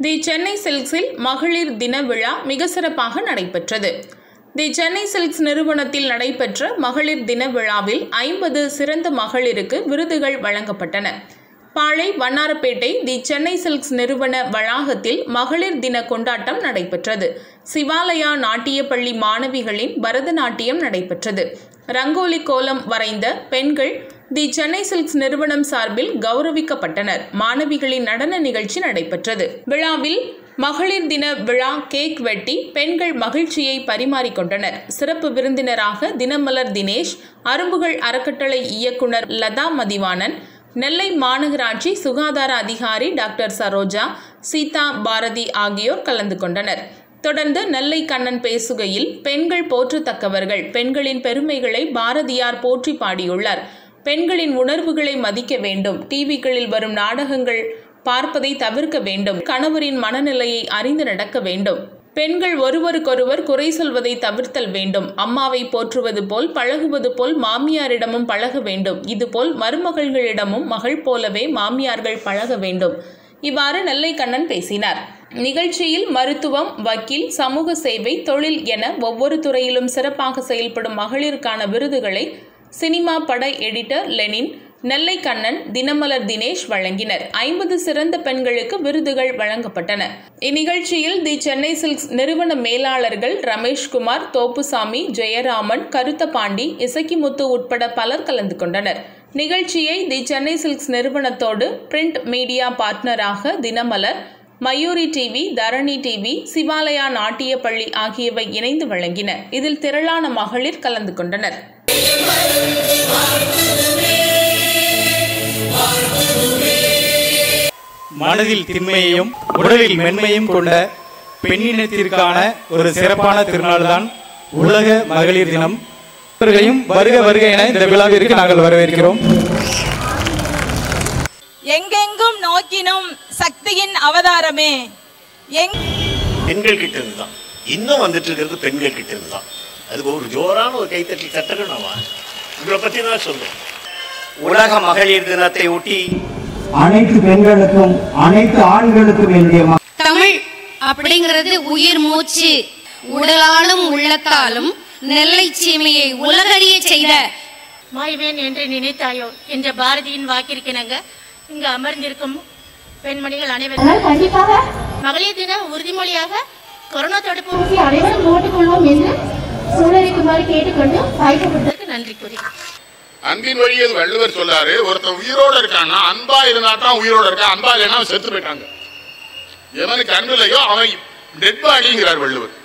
தி சென்னை சில்க்ஸில் மகளிர் தின விழா மிக சிறப்பாக நடைபெற்றது தி சென்னை சில்க்ஸ் நிறுவனத்தில் நடைபெற்ற மகளிர் தின விழாவில் ஐம்பது சிறந்த மகளிருக்கு விருதுகள் வழங்கப்பட்டன பாளை வண்ணாரப்பேட்டை தி சென்னை சில்க்ஸ் நிறுவன வளாகத்தில் மகளிர் தின கொண்டாட்டம் நடைபெற்றது சிவாலயா நாட்டிய பள்ளி மாணவிகளின் பரதநாட்டியம் நடைபெற்றது ரங்கோலி கோலம் வரைந்த பெண்கள் தி சென்னை சில்க்ஸ் நிறுவனம் சார்பில் கௌரவிக்கப்பட்டனர் மாணவிகளின் நடன நிகழ்ச்சி நடைபெற்றது விழாவில் மகளிர் தின விழா கேக் வெட்டி பெண்கள் மகிழ்ச்சியை பரிமாறிக்கொண்டனர் சிறப்பு விருந்தினராக தினமலர் தினேஷ் அரும்புகள் அறக்கட்டளை இயக்குனர் லதா மதிவாணன் நெல்லை மாநகராட்சி சுகாதார அதிகாரி டாக்டர் சரோஜா சீதா பாரதி ஆகியோர் கலந்து கொண்டனர் தொடர்ந்து நெல்லை கண்ணன் பேசுகையில் பெண்கள் போற்றத்தக்கவர்கள் பெண்களின் பெருமைகளை பாரதியார் போற்றி பாடியுள்ளார் பெண்களின் உணர்வுகளை மதிக்க வேண்டும் டிவிகளில் வரும் நாடகங்கள் பார்ப்பதை தவிர்க்க வேண்டும் கணவரின் மனநிலையை அறிந்து நடக்க வேண்டும் பெண்கள் ஒருவருக்கொருவர் குறை சொல்வதை தவிர்த்தல் வேண்டும் அம்மாவை போற்றுவது போல் பழகுவது போல் மாமியாரிடமும் பழக வேண்டும் இதுபோல் மருமகள்களிடமும் மகள் போலவே மாமியார்கள் பழக வேண்டும் இவ்வாறு நெல்லை கண்ணன் பேசினார் நிகழ்ச்சியில் மருத்துவம் வக்கீல் சமூக சேவை தொழில் என ஒவ்வொரு துறையிலும் சிறப்பாக செயல்படும் மகளிருக்கான விருதுகளை சினிமா பட எடிட்டர் லெனின் நெல்லை கண்ணன் தினமலர் தினேஷ் வழங்கினர் ஐம்பது சிறந்த பெண்களுக்கு விருதுகள் வழங்கப்பட்டன இந்நிகழ்ச்சியில் தி சென்னை சில்க்ஸ் நிறுவன மேலாளர்கள் ரமேஷ்குமார் தோப்புசாமி ஜெயராமன் கருத்தபாண்டி இசக்கிமுத்து உட்பட பலர் கலந்து கொண்டனர் நிகழ்ச்சியை தி சென்னை சில்க்ஸ் நிறுவனத்தோடு பிரிண்ட் மீடியா பார்ட்னராக தினமலர் மயூரி டிவி தரணி டிவி சிவாலயா நாட்டிய பள்ளி ஆகியவை இணைந்து வழங்கின இதில் திரளான மகளிர் கலந்து கொண்டனர் மனதில் திண்மையையும் உடலில் மென்மையும் கொண்ட பெண்ணினத்திற்கான ஒரு சிறப்பான திருநாள் தான் உலக மகளிர் தினம் இவர்களையும் வருக வருக என இந்த விழாவிற்கு நாங்கள் வரவேற்கிறோம் எங்கெங்கும் நோக்கினும் சக்தியின் அவதாரமே எங் பெண்கள் கிட்ட இருந்து தான் இன்னும் வந்துட்டு இருக்கிறது பெண்கள் கிட்ட இருந்து தான் அதுக்கு ஒரு ஜோரான ஒரு கைத்தட்டல் தட்டணும்வா உங்களை பத்தி தான் சொல்றேன் உலக மகளிர் தினத்தை ஒட்டி அனைத்து பெண்களுக்கும் அனைத்து ஆண்களுக்கும் என்னுடைய ம- தமிழ் அப்படிங்கிறது உயிர் மூச்சு உடலாலும் உள்ளத்தாலும் நெல்லை சீமையை உலகறிய செய்த மாய்வேன் என்று நினைத்தாயோ என்ற பாரதியின் வாக்கிற்கிணங்க இங்கு அமர்ந்திருக்கும் பெண்மணிகள் அனைவரும் கண்டிப்பாக மகளிர் தின உறுதிமொழியாக கொரோனா தடுப்பு ஊசி அனைவரும் போட்டுக்கொள்வோம் என்று சூழலிக்குமாறு கேட்டுக்கொண்டு வாய்ப்பு நன்றி கூறி அன்பின் வழியில் வள்ளுவர் சொல்லாரு ஒருத்தன் உயிரோட இருக்கான்னா அன்பா இருந்தா தான் உயிரோட இருக்கான் அன்பா இல்லைன்னா அவன் செத்து போயிட்டாங்க எவனுக்கு அன்பு இல்லையோ அவன் டெட் பாடிங்கிறார் வள்ளுவர்